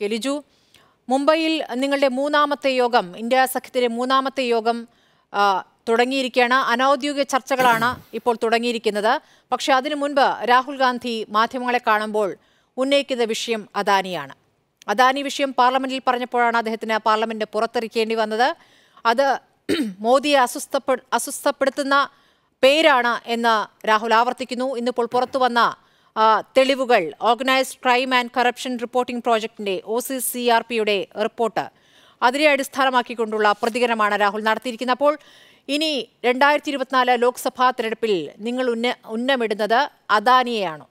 K Liju മുംബൈയിൽ നിങ്ങളുടെ മൂന്നാമത്തെ യോഗം ഇന്ത്യ സഖ്യത്തിലെ മൂന്നാമത്തെ യോഗം ആ, തുടങ്ങിയിരിക്കുകയാണ് അനൌദ്യോഗിക ചർച്ചകളാണ് ഇപ്പോൾ തുടങ്ങിയിരിക്കുന്നത് പക്ഷേ അതിനു മുൻപ് രാഹുൽ ഗാന്ധി മാധ്യമങ്ങളെ കാണുമ്പോൾ ഉന്നയിക്കുന്ന വിഷയം അദാനിയാണ് അദാനി വിഷയം പാർലമെന്റിൽ പറഞ്ഞപ്പോഴാണ് അദ്ദേഹത്തിന് പാർലമെന്റ് പുറത്തിറക്കേണ്ടി വന്നത് അത് മോദിയെ അസ്വസ്ഥപ്പെ അസ്വസ്ഥപ്പെടുത്തുന്ന പേരാണ് എന്ന് രാഹുൽ ആവർത്തിക്കുന്നു ഇന്നിപ്പോൾ പുറത്തു വന്ന ആ, തെളിവുകൾ organised crime and corruption reporting പ്രോജക്ടിന്റെ ഒ സി സി ആർ പിയുടെ റിപ്പോർട്ട് അതിനെ അടിസ്ഥാനമാക്കിക്കൊണ്ടുള്ള പ്രതികരണമാണ് രാഹുൽ നടത്തിയിരിക്കുന്നത് അപ്പോൾ ഇനി രണ്ടായിരത്തി ഇരുപത്തിനാല് ലോക്സഭാ തെരഞ്ഞെടുപ്പിൽ നിങ്ങൾ ഉന്ന ഉന്നമിടുന്നത് അദാനിയെയാണോ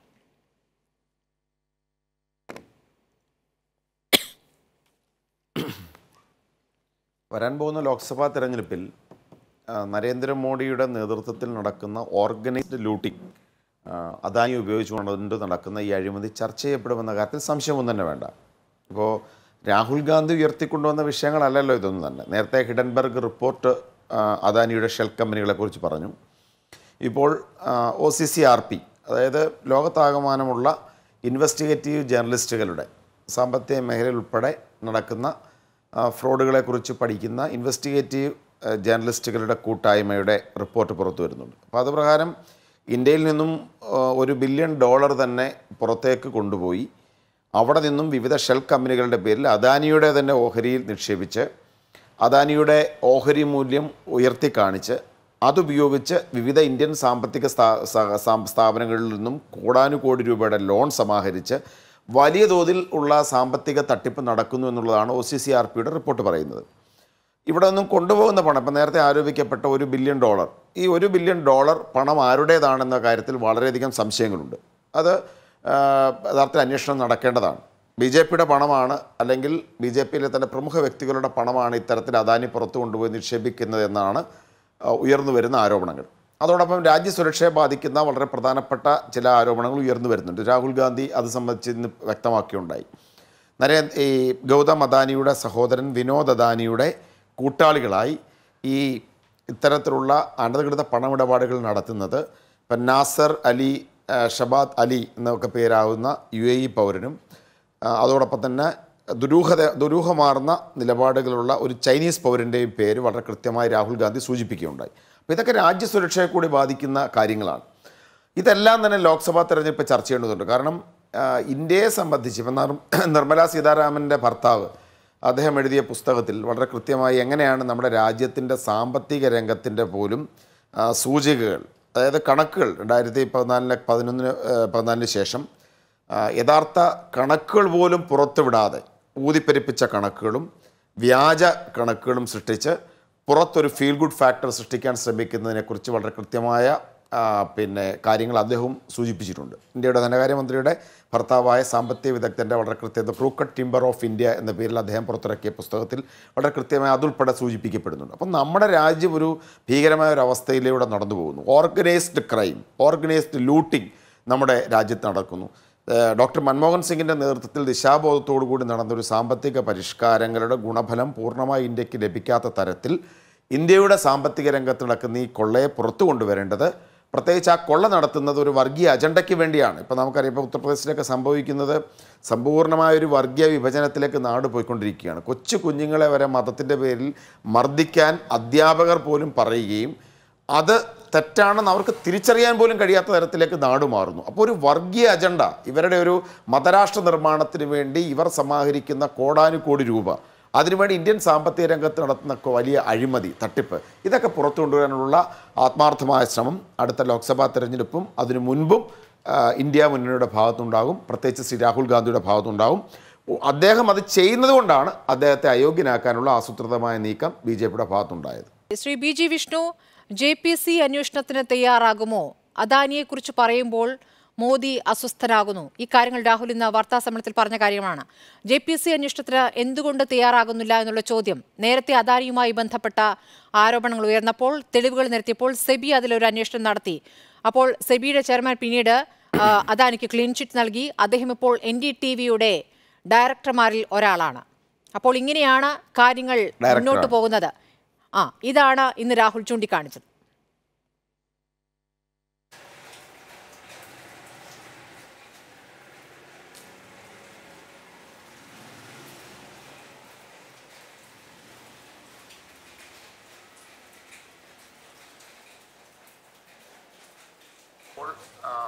വരാൻ പോകുന്ന ലോക്സഭാ തെരഞ്ഞെടുപ്പിൽ ആ, നരേന്ദ്രമോദിയുടെ നേതൃത്വത്തിൽ നടക്കുന്ന ഓർഗനൈസ്ഡ് ലൂട്ടിംഗ് ആ, അദാനി ഉപയോഗിച്ചുകൊണ്ട് നടക്കുന്ന ഈ അഴിമതി ചർച്ച ചെയ്യപ്പെടുമെന്ന കാര്യത്തിൽ സംശയമൊന്നും തന്നെ വേണ്ട ഇപ്പോൾ രാഹുൽ ഗാന്ധി ഉയർത്തിക്കൊണ്ടുവന്ന വിഷയങ്ങളല്ലല്ലോ ഇതൊന്നും തന്നെ നേരത്തെ ഹിഡൻബർഗ് റിപ്പോർട്ട് ആ, അദാനിയുടെ ഷെൽ കമ്പനികളെക്കുറിച്ച് പറഞ്ഞു ഇപ്പോൾ O C C R P അതായത് ലോകത്താകമാനമുള്ള ഇൻവെസ്റ്റിഗേറ്റീവ് ജേർണലിസ്റ്റുകളുടെ സാമ്പത്തിക മേഖലയിൽ ഉൾപ്പെടെ നടക്കുന്ന ആ, ഫ്രോഡുകളെക്കുറിച്ച് പഠിക്കുന്ന ഇൻവെസ്റ്റിഗേറ്റീവ് ആ, ജേർണലിസ്റ്റുകളുടെ കൂട്ടായ്മയുടെ റിപ്പോർട്ട് പുറത്തു വരുന്നുണ്ട് അപ്പോൾ അത് പ്രകാരം ഇന്ത്യയിൽ നിന്നും ആ, ഒരു ബില്യൺ ഡോളർ തന്നെ പുറത്തേക്ക് കൊണ്ടുപോയി അവിടെ നിന്നും വിവിധ ഷെൽ കമ്പനികളുടെ പേരിൽ അദാനിയുടെ തന്നെ ഓഹരിയിൽ നിക്ഷേപിച്ച് അദാനിയുടെ ഓഹരി മൂല്യം ഉയർത്തി കാണിച്ച് അതുപയോഗിച്ച് വിവിധ ഇന്ത്യൻ സാമ്പത്തിക സ്ഥാ- സ- സാം- സ്ഥാപനങ്ങളിൽ നിന്നും കോടാനുകോടി രൂപയുടെ ലോൺ സമാഹരിച്ച് വലിയ തോതിൽ ഉള്ള സാമ്പത്തിക തട്ടിപ്പ് നടക്കുന്നു എന്നുള്ളതാണ് ഒ സി സി ആർ പിയുടെ റിപ്പോർട്ട് പറയുന്നത് ഇവിടെ നിന്നും കൊണ്ടുപോകുന്ന പണം ഇപ്പം നേരത്തെ ആരോപിക്കപ്പെട്ട ഒരു ബില്യൺ ഡോളർ ഈ ഒരു ബില്യൺ ഡോളർ പണം ആരുടേതാണെന്ന കാര്യത്തിൽ വളരെയധികം സംശയങ്ങളുണ്ട് അത് ആ, യഥാർത്ഥത്തിൽ അന്വേഷണം നടക്കേണ്ടതാണ് ബി ജെ പിയുടെ പണമാണ് അല്ലെങ്കിൽ ബി ജെ പിയിലെ തന്നെ പ്രമുഖ വ്യക്തികളുടെ പണമാണ് ഇത്തരത്തിൽ അദാനി പുറത്തു കൊണ്ടുപോയി നിക്ഷേപിക്കുന്നത് എന്നാണ് ആ, ഉയർന്നു വരുന്ന ആരോപണങ്ങൾ അതോടൊപ്പം രാജ്യസുരക്ഷയെ ബാധിക്കുന്ന വളരെ പ്രധാനപ്പെട്ട ചില ആരോപണങ്ങൾ ഉയർന്നു വരുന്നുണ്ട് രാഹുൽ ഗാന്ധി അത് സംബന്ധിച്ച് ഇന്ന് വ്യക്തമാക്കിയുണ്ടായി നരേ ഈ ഗൗതം അദാനിയുടെ സഹോദരൻ വിനോദ് അദാനിയുടെ കൂട്ടാളികളായി ഈ ഇത്തരത്തിലുള്ള അനധികൃത പണമിടപാടുകൾ നടത്തുന്നത് ഇപ്പം നാസർ അലി ആ, ഷബാദ് അലി എന്നൊക്കെ പേരാവുന്ന യു എ ഇ പൗരനും ആ, അതോടൊപ്പം തന്നെ ദുരൂഹത ദുരൂഹമാർന്ന നിലപാടുകളുള്ള ഒരു ചൈനീസ് പൗരൻ്റെയും പേര് വളരെ കൃത്യമായി രാഹുൽ ഗാന്ധി സൂചിപ്പിക്കുകയുണ്ടായി അപ്പോൾ ഇതൊക്കെ രാജ്യസുരക്ഷയെ കൂടി ബാധിക്കുന്ന കാര്യങ്ങളാണ് ഇതെല്ലാം തന്നെ ലോക്സഭാ തെരഞ്ഞെടുപ്പ് ചർച്ച ചെയ്യേണ്ടതുണ്ട് കാരണം ആ, ഇന്ത്യയെ സംബന്ധിച്ച് ഇപ്പം നിർ- നിർമ്മലാ സീതാരാമൻ്റെ ഭർത്താവ് അദ്ദേഹം എഴുതിയ പുസ്തകത്തിൽ വളരെ കൃത്യമായി എങ്ങനെയാണ് നമ്മുടെ രാജ്യത്തിൻ്റെ സാമ്പത്തിക രംഗത്തിൻ്റെ പോലും ആ, സൂചികകൾ അതായത് കണക്കുകൾ രണ്ടായിരത്തി പതിനാലിന് പതിനൊന്നിന് ആ, പതിനാലിന് ശേഷം ആ, യഥാർത്ഥ കണക്കുകൾ പോലും പുറത്തുവിടാതെ ഊതിപ്പെരിപ്പിച്ച കണക്കുകളും വ്യാജ കണക്കുകളും സൃഷ്ടിച്ച് പുറത്തൊരു ഫീൽ ഗുഡ് ഫാക്ടർ സൃഷ്ടിക്കാൻ ശ്രമിക്കുന്നതിനെക്കുറിച്ച് വളരെ കൃത്യമായ ആ, പിന്നെ കാര്യങ്ങൾ അദ്ദേഹവും സൂചിപ്പിച്ചിട്ടുണ്ട് ഇന്ത്യയുടെ ധനകാര്യമന്ത്രിയുടെ ഭർത്താവായ സാമ്പത്തിക വിദഗ്ധൻ്റെ വളരെ കൃത്യത ക്രൂക്കട്ട് ടിംബർ ഓഫ് ഇന്ത്യ എന്ന പേരിൽ അദ്ദേഹം പുറത്തിറക്കിയ പുസ്തകത്തിൽ വളരെ കൃത്യമായി അതുൾപ്പെടെ സൂചിപ്പിക്കപ്പെടുന്നുണ്ട് അപ്പം നമ്മുടെ രാജ്യം ഒരു ഭീകരമായ ഒരു അവസ്ഥയിലൂടെ നടന്നു പോകുന്നു ഓർഗനൈസ്ഡ് ക്രൈം ഓർഗനൈസ്ഡ് ലൂട്ടിംഗ് നമ്മുടെ രാജ്യത്ത് നടക്കുന്നു ഏഹ് ഡോക്ടർ മൻമോഹൻ സിംഗിൻ്റെ നേതൃത്വത്തിൽ ദിശാബോധത്തോടു കൂടി നടന്നൊരു സാമ്പത്തിക പരിഷ്കാരങ്ങളുടെ ഗുണഫലം പൂർണ്ണമായി ഇന്ത്യക്ക് ലഭിക്കാത്ത തരത്തിൽ ഇന്ത്യയുടെ സാമ്പത്തിക രംഗത്ത് നടക്കുന്ന ഈ കൊള്ളയെ പുറത്തു കൊണ്ടുവരേണ്ടത് പ്രത്യേകിച്ച് ആ കൊള്ള നടത്തുന്നത് ഒരു വർഗീയ അജണ്ടയ്ക്ക് വേണ്ടിയാണ് ഇപ്പോൾ നമുക്കറിയാം ഇപ്പോൾ ഉത്തർപ്രദേശിലൊക്കെ സംഭവിക്കുന്നത് സമ്പൂർണ്ണമായ ഒരു വർഗീയ വിഭജനത്തിലേക്ക് നാട് പോയിക്കൊണ്ടിരിക്കുകയാണ് കൊച്ചു കുഞ്ഞുങ്ങളെ വരെ മതത്തിൻ്റെ പേരിൽ മർദ്ദിക്കാൻ അധ്യാപകർ പോലും പറയുകയും അത് തെറ്റാണെന്ന് അവർക്ക് തിരിച്ചറിയാൻ പോലും കഴിയാത്ത തരത്തിലേക്ക് നാട് മാറുന്നു അപ്പോൾ ഒരു വർഗീയ അജണ്ട ഇവരുടെ ഒരു മതരാഷ്ട്ര നിർമ്മാണത്തിന് വേണ്ടി ഇവർ സമാഹരിക്കുന്ന കോടാനുകോടി രൂപ അതിനുവേണ്ടി ഇന്ത്യൻ സാമ്പത്തിക രംഗത്ത് നടത്തുന്ന ഒക്കെ വലിയ അഴിമതി തട്ടിപ്പ് ഇതൊക്കെ പുറത്തു കൊണ്ടുവരാനുള്ള ആത്മാർത്ഥമായ ശ്രമം അടുത്ത ലോക്സഭാ തെരഞ്ഞെടുപ്പും അതിനു മുൻപും ആ, ഇന്ത്യ മുന്നണിയുടെ ഭാഗത്തുണ്ടാകും പ്രത്യേകിച്ച് ശ്രീ രാഹുൽ ഗാന്ധിയുടെ ഭാഗത്തുണ്ടാകും അദ്ദേഹം അത് ചെയ്യുന്നത് കൊണ്ടാണ് അദ്ദേഹത്തെ അയോഗ്യനാക്കാനുള്ള ആസൂത്രിതമായ നീക്കം ബി ജെ പിയുടെ ഭാഗത്തുണ്ടായത് Shri B G Vishnu J P C അന്വേഷണത്തിന് തയ്യാറാകുമോ അദാനിയെക്കുറിച്ച് പറയുമ്പോൾ മോദി അസ്വസ്ഥനാകുന്നു ഈ കാര്യങ്ങൾ രാഹുൽ ഇന്ന് വാർത്താ സമ്മേളനത്തിൽ പറഞ്ഞ കാര്യമാണ് ജെ പി സി അന്വേഷണത്തിന് എന്തുകൊണ്ട് തയ്യാറാകുന്നില്ല എന്നുള്ള ചോദ്യം നേരത്തെ അദാനിയുമായി ബന്ധപ്പെട്ട ആരോപണങ്ങൾ ഉയർന്നപ്പോൾ തെളിവുകൾ നിരത്തിയപ്പോൾ സെബി അതിലൊരു അന്വേഷണം നടത്തി അപ്പോൾ സെബിയുടെ ചെയർമാൻ പിന്നീട് ആ, അദാനിക്ക് ക്ലീൻ ചിറ്റ് നൽകി അദ്ദേഹം ഇപ്പോൾ എൻ ഡി ടി വിയുടെ ഡയറക്ടർമാരിൽ ഒരാളാണ് അപ്പോൾ ഇങ്ങനെയാണ് കാര്യങ്ങൾ മുന്നോട്ട് ഡയറക്ടറാണ്. പോകുന്നത് ആ ഇതാണ് ഇന്ന് രാഹുൽ ചൂണ്ടിക്കാണിച്ചത്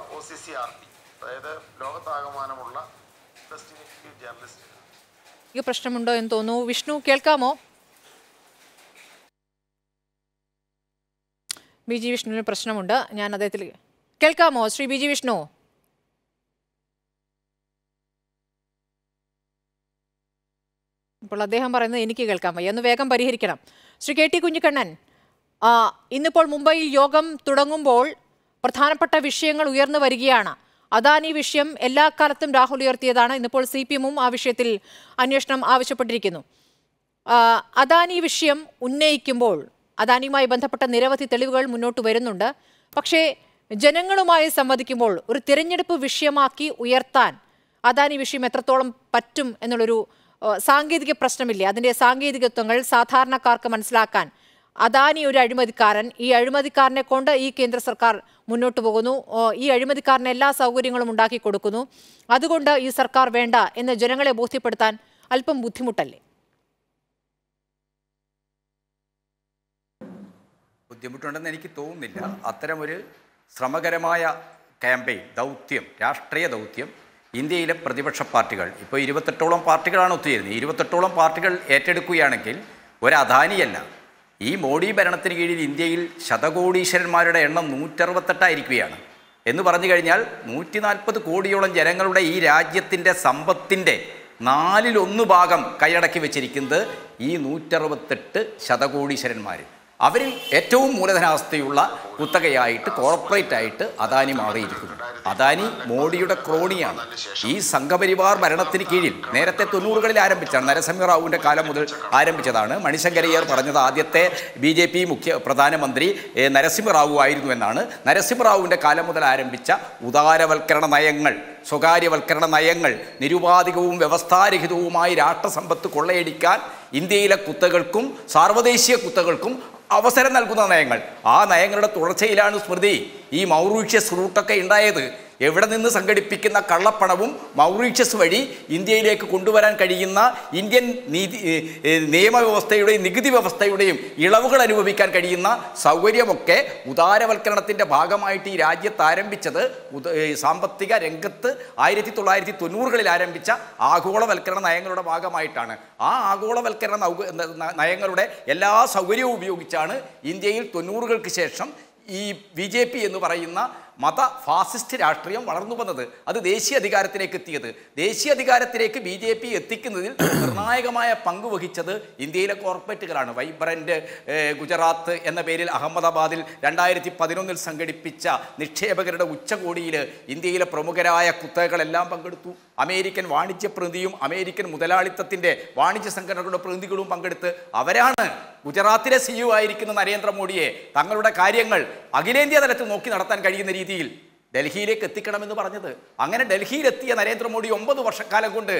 O C C R T അതായത് ലോകത്താകമാനമുള്ള ഇൻവെസ്റ്റിഗേറ്റീവ് ജേർണലിസ്റ്റ് ഈ പ്രശ്നമുണ്ടോ എന്ന് തോന്നുന്നു വിഷ്ണു കേൾക്കാമോ ബി ജി വിഷ്ണുവിന് പ്രശ്നമുണ്ട് ഞാൻ അദ്ദേഹത്തിൽ കേൾക്കാമോ ശ്രീ ബി ജി വിഷ്ണു ഇപ്പോൾ അദ്ദേഹം പറയുന്നത് എനിക്ക് കേൾക്കാൻ വയ്യ ഒന്ന് വേഗം പരിഹരിക്കണം ശ്രീ കെ ടി കുഞ്ഞിക്കണ്ണൻ ആ, ഇന്നിപ്പോൾ മുംബൈയിൽ യോഗം തുടങ്ങുമ്പോൾ പ്രധാനപ്പെട്ട വിഷയങ്ങൾ ഉയർന്നു വരികയാണ് അദാനി വിഷയം എല്ലാ കാലത്തും രാഹുൽ ഉയർത്തിയതാണ് ഇന്നിപ്പോൾ സി പി എമ്മും ആ വിഷയത്തിൽ അന്വേഷണം ആവശ്യപ്പെട്ടിരിക്കുന്നു ആ, അദാനി വിഷയം ഉന്നയിക്കുമ്പോൾ അദാനിയുമായി ബന്ധപ്പെട്ട നിരവധി തെളിവുകൾ മുന്നോട്ട് വരുന്നുണ്ട് പക്ഷേ ജനങ്ങളുമായി സംവദിക്കുമ്പോൾ ഒരു തിരഞ്ഞെടുപ്പ് വിഷയമാക്കി ഉയർത്താൻ അദാനി വിഷയം എത്രത്തോളം പറ്റും എന്നുള്ളൊരു ആ, സാങ്കേതിക പ്രശ്നമില്ലേ അതിൻ്റെ സാങ്കേതികത്വങ്ങൾ സാധാരണക്കാർക്ക് മനസ്സിലാക്കാൻ അദാനി ഒരു അഴിമതിക്കാരൻ ഈ അഴിമതിക്കാരനെ കൊണ്ട് ഈ കേന്ദ്ര സർക്കാർ മുന്നോട്ട് പോകുന്നു ഓ, ഈ അഴിമതിക്കാരന് എല്ലാ സൗകര്യങ്ങളും ഉണ്ടാക്കി കൊടുക്കുന്നു അതുകൊണ്ട് ഈ സർക്കാർ വേണ്ട എന്ന് ജനങ്ങളെ ബോധ്യപ്പെടുത്താൻ അല്പം ബുദ്ധിമുട്ടല്ലേ ബുദ്ധിമുട്ടുണ്ടെന്ന് എനിക്ക് തോന്നുന്നില്ല അത്തരമൊരു ശ്രമകരമായ ക്യാമ്പയിൻ ദൗത്യം രാഷ്ട്രീയ ദൗത്യം ഇന്ത്യയിലെ പ്രതിപക്ഷ പാർട്ടികൾ ഇപ്പോൾ ഇരുപത്തെട്ടോളം പാർട്ടികളാണ് ഒത്തുചേരുന്നത് ഇരുപത്തെട്ടോളം പാർട്ടികൾ ഏറ്റെടുക്കുകയാണെങ്കിൽ ഒരു അദാനിയല്ല ഈ മോഡി ഭരണത്തിന് കീഴിൽ ഇന്ത്യയിൽ ശതകോടീശ്വരന്മാരുടെ എണ്ണം നൂറ്ററുപത്തെട്ടായിരിക്കുകയാണ് എന്ന് പറഞ്ഞു കഴിഞ്ഞാൽ നൂറ്റി നാൽപ്പത് കോടിയോളം ജനങ്ങളുടെ ഈ രാജ്യത്തിൻ്റെ സമ്പത്തിൻ്റെ നാലിലൊന്ന് ഭാഗം കൈയടക്കി വെച്ചിരിക്കുന്നത് ഈ നൂറ്ററുപത്തെട്ട് ശതകോടീശ്വരന്മാർ അവരിൽ ഏറ്റവും മൂലധനാവസ്ഥയുള്ള കുത്തകയായിട്ട് കോർപ്പറേറ്റ് ആയിട്ട് അദാനി മാറിയിരിക്കുന്നു അദാനി മോഡിയുടെ ക്രോണിയാണ് ഈ സംഘപരിവാർ ഭരണത്തിന് കീഴിൽ നേരത്തെ തൊണ്ണൂറുകളിൽ ആരംഭിച്ചാണ് നരസിംഹറാവുവിൻ്റെ കാലം മുതൽ ആരംഭിച്ചതാണ് മണിശങ്കരയ്യർ പറഞ്ഞത് ആദ്യത്തെ ബി ജെ പി മുഖ്യ പ്രധാനമന്ത്രി ഏ, നരസിംഹറാവു ആയിരുന്നു എന്നാണ് നരസിംഹറാവുവിൻ്റെ കാലം മുതൽ ആരംഭിച്ച ഉദാരവൽക്കരണ നയങ്ങൾ സ്വകാര്യവൽക്കരണ നയങ്ങൾ നിരുപാധികവും വ്യവസ്ഥാരഹിതവുമായി രാഷ്ട്രസമ്പത്ത് കൊള്ളയടിക്കാൻ ഇന്ത്യയിലെ കുത്തകൾക്കും സാർവദേശീയ കുത്തകൾക്കും അവസരം നൽകുന്ന നയങ്ങൾ ആ നയങ്ങളുടെ തുടർച്ചയിലാണ് സ്മൃതി ഈ മൗറീഷ്യസ് റൂട്ടൊക്കെ ഉണ്ടായത് എവിടെ നിന്ന് സംഘടിപ്പിക്കുന്ന കള്ളപ്പണവും മൗറീഷ്യസ് വഴി ഇന്ത്യയിലേക്ക് കൊണ്ടുവരാൻ കഴിയുന്ന ഇന്ത്യൻ നീതി ഏ, ഏ, നിയമവ്യവസ്ഥയുടെയും നികുതി വ്യവസ്ഥയുടെയും ഇളവുകൾ അനുഭവിക്കാൻ കഴിയുന്ന സൗകര്യമൊക്കെ ഉദാരവൽക്കരണത്തിൻ്റെ ഭാഗമായിട്ട് ഈ രാജ്യത്ത് ആരംഭിച്ചത് ഉദ- ഏ, സാമ്പത്തിക രംഗത്ത് ആയിരത്തി തൊള്ളായിരത്തി തൊണ്ണൂറുകളിൽ ആരംഭിച്ച ആഗോളവൽക്കരണ നയങ്ങളുടെ ഭാഗമായിട്ടാണ് ആ ആഗോളവൽക്കരണ നൗക- ന- ന- നയങ്ങളുടെ എല്ലാ സൗകര്യവും ഉപയോഗിച്ചാണ് ഇന്ത്യയിൽ തൊണ്ണൂറുകൾക്ക് ശേഷം ഈ ബി ജെ പി എന്ന് പറയുന്ന മത ഫാസിസ്റ്റ് രാഷ്ട്രീയം വളർന്നു വന്നത് അത് ദേശീയ അധികാരത്തിലേക്ക് എത്തിയത് ദേശീയ അധികാരത്തിലേക്ക് ബി ജെ പി എത്തിക്കുന്നതിൽ നിർണായകമായ പങ്ക് വഹിച്ചത് ഇന്ത്യയിലെ കോർപ്പറേറ്റുകളാണ് വൈബ്രന്റ് ഏഹ്, ഗുജറാത്ത് എന്ന പേരിൽ അഹമ്മദാബാദിൽ രണ്ടായിരത്തി പതിനൊന്നിൽ സംഘടിപ്പിച്ച നിക്ഷേപകരുടെ ഉച്ചകോടിയിൽ ഇന്ത്യയിലെ പ്രമുഖരായ കുത്തകകളെല്ലാം പങ്കെടുത്തു അമേരിക്കൻ വാണിജ്യ പ്രതിനിധിയും അമേരിക്കൻ മുതലാളിത്തത്തിൻ്റെ വാണിജ്യ സംഘടനകളുടെ പ്രതിനിധികളും പങ്കെടുത്ത് അവരാണ് ഗുജറാത്തിലെ സി യു ആയിരിക്കുന്ന നരേന്ദ്രമോദിയെ തങ്ങളുടെ കാര്യങ്ങൾ അഖിലേന്ത്യാ തലത്തിൽ നോക്കി നടത്താൻ കഴിയുന്ന രീതിയിൽ ഡൽഹിയിലേക്ക് എത്തിക്കണമെന്ന് പറഞ്ഞത് അങ്ങനെ ഡൽഹിയിലെത്തിയ നരേന്ദ്രമോദി ഒമ്പത് വർഷക്കാലം കൊണ്ട്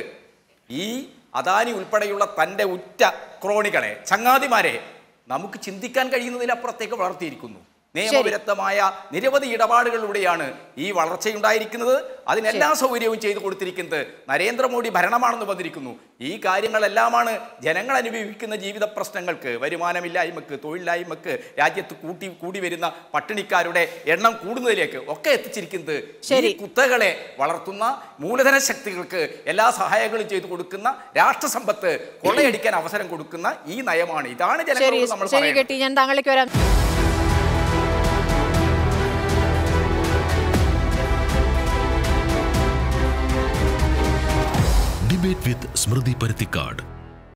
ഈ അദാനി ഉൾപ്പെടെയുള്ള തൻ്റെ ഉറ്റ ക്രോണികളെ ചങ്ങാതിമാരെ നമുക്ക് ചിന്തിക്കാൻ കഴിയുന്നതിലപ്പുറത്തേക്ക് വളർത്തിയിരിക്കുന്നു നിയമവിരുദ്ധമായ നിരവധി ഇടപാടുകളിലൂടെയാണ് ഈ വളർച്ചയുണ്ടായിരിക്കുന്നത് അതിനെല്ലാ സൗകര്യവും ചെയ്തു കൊടുത്തിരിക്കുന്നത് നരേന്ദ്രമോദി ഭരണമാണെന്ന് വന്നിരിക്കുന്നു ഈ കാര്യങ്ങളെല്ലാമാണ് ജനങ്ങൾ അനുഭവിക്കുന്ന ജീവിത പ്രശ്നങ്ങൾക്ക് വരുമാനമില്ലായ്മക്ക് തൊഴിലില്ലായ്മക്ക് രാജ്യത്ത് കൂട്ടി കൂടി വരുന്ന പട്ടിണിക്കാരുടെ എണ്ണം കൂടുന്നതിലേക്ക് ഒക്കെ എത്തിച്ചിരിക്കുന്നത് ശരി. ഈ കുത്തകളെ വളർത്തുന്ന മൂലധന ശക്തികൾക്ക് എല്ലാ സഹായങ്ങളും ചെയ്തു കൊടുക്കുന്ന രാഷ്ട്രസമ്പത്ത് കൊള്ളയടിക്കാൻ അവസരം കൊടുക്കുന്ന ഈ നയമാണ് ഇതാണ് ശരി ജനങ്ങളോട് നമ്മൾ ശരി പറയുന്നത് കെട്ടി ഞാൻ താങ്കളിലേക്ക് വരാം ഡിബേറ്റ് വിത്ത് സ്മൃതി പരുത്തിക്കാട്